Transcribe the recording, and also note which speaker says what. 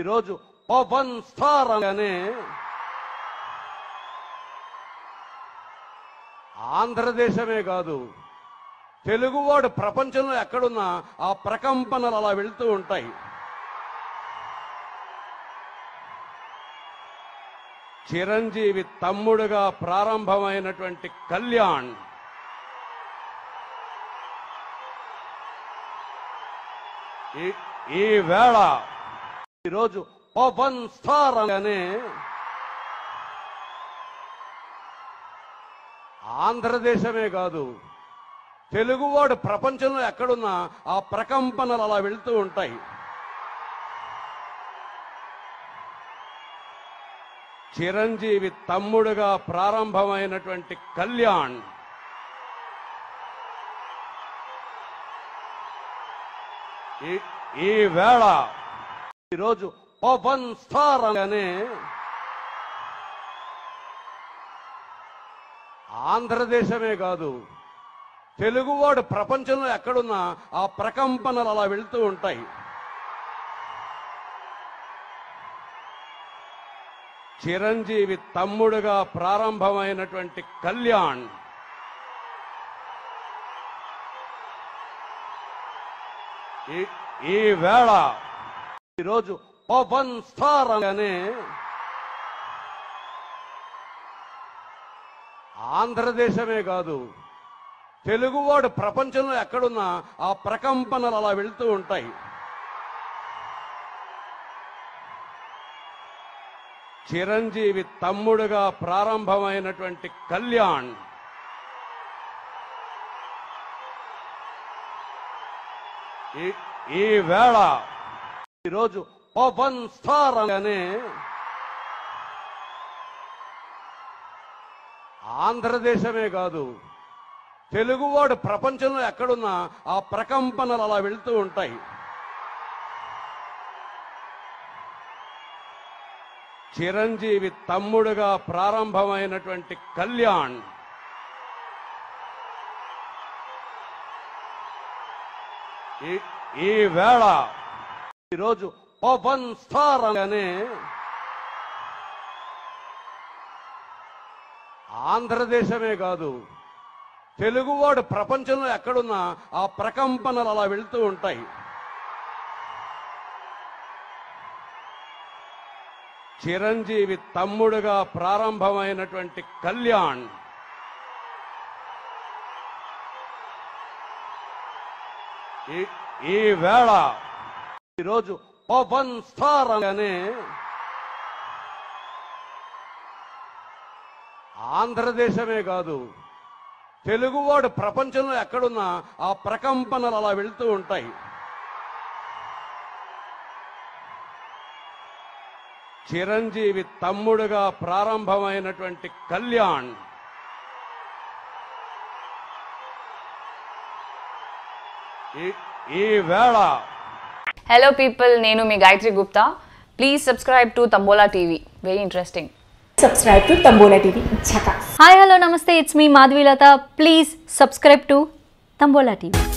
Speaker 1: ఈరోజు పవన్ స్టార్ అనగానే ఆంధ్రదేశమే కాదు తెలుగువాడు ప్రపంచంలో ఎక్కడున్నా ఆ ప్రకంపనలు అలా వెళ్తూ ఉంటాయి చిరంజీవి తమ్ముడుగా ప్రారంభమైనటువంటి కళ్యాణ్ ఈ- ఈ వేళ ఈరోజు పవన్ స్టార్ అనగానే ఆంధ్రదేశమే కాదు తెలుగువాడు ప్రపంచంలో ఎక్కడున్నా ఆ ప్రకంపనలు అలా వెళ్తూ ఉంటాయి చిరంజీవి తమ్ముడుగా ప్రారంభమైనటువంటి కళ్యాణ్ ఈ- ఈ వేళ ఈరోజు పవన్ స్టార్ అనగానే ఆంధ్రదేశమే కాదు తెలుగువాడు ప్రపంచంలో ఎక్కడున్నా ఆ ప్రకంపనలు అలా వెళ్తూ ఉంటాయి చిరంజీవి తమ్ముడుగా ప్రారంభమైనటువంటి కళ్యాణ్ ఈ- ఈ వేళ ఈరోజు పవన్ స్టార్ అనగానే ఆంధ్రదేశమే కాదు తెలుగువాడు ప్రపంచంలో ఎక్కడున్నా ఆ ప్రకంపనలు అలా వెళ్తూ ఉంటాయి చిరంజీవి తమ్ముడుగా ప్రారంభమైనటువంటి కళ్యాణ్ ఈ- ఈ వేళ ఈరోజు పవన్ స్టార్ అనగానే ఆంధ్రదేశమే కాదు తెలుగువాడు ప్రపంచంలో ఎక్కడున్నా ఆ ప్రకంపనలు అలా వెళ్తూ ఉంటాయి చిరంజీవి తమ్ముడుగా ప్రారంభమైనటువంటి కళ్యాణ్ ఈ- ఈ వేళ ఈరోజు పవన్ స్టార్ అనగానే ఆంధ్రదేశమే కాదు తెలుగువాడు ప్రపంచంలో ఎక్కడున్నా ఆ ప్రకంపనలు అలా వెళ్తూ ఉంటాయి చిరంజీవి తమ్ముడుగా ప్రారంభమైనటువంటి కళ్యాణ్ ఈ- ఈ వేళ ఈరోజు పవన్ స్టార్ అనగానే ఆంధ్రదేశమే కాదు తెలుగువాడు ప్రపంచంలో ఎక్కడున్నా ఆ ప్రకంపనలు అలా వెళ్తూ ఉంటాయి చిరంజీవి తమ్ముడుగా ప్రారంభమైనటువంటి కళ్యాణ్ ఈ- ఈ వేళ
Speaker 2: హలో పీపుల్ నేను మీ Gayatri Gupta please subscribe to Tambola TV very interesting
Speaker 3: subscribe to Tambola TV. Chaka.
Speaker 4: Hi hello నమస్తే it's me Madhavilatha please subscribe to Tambola TV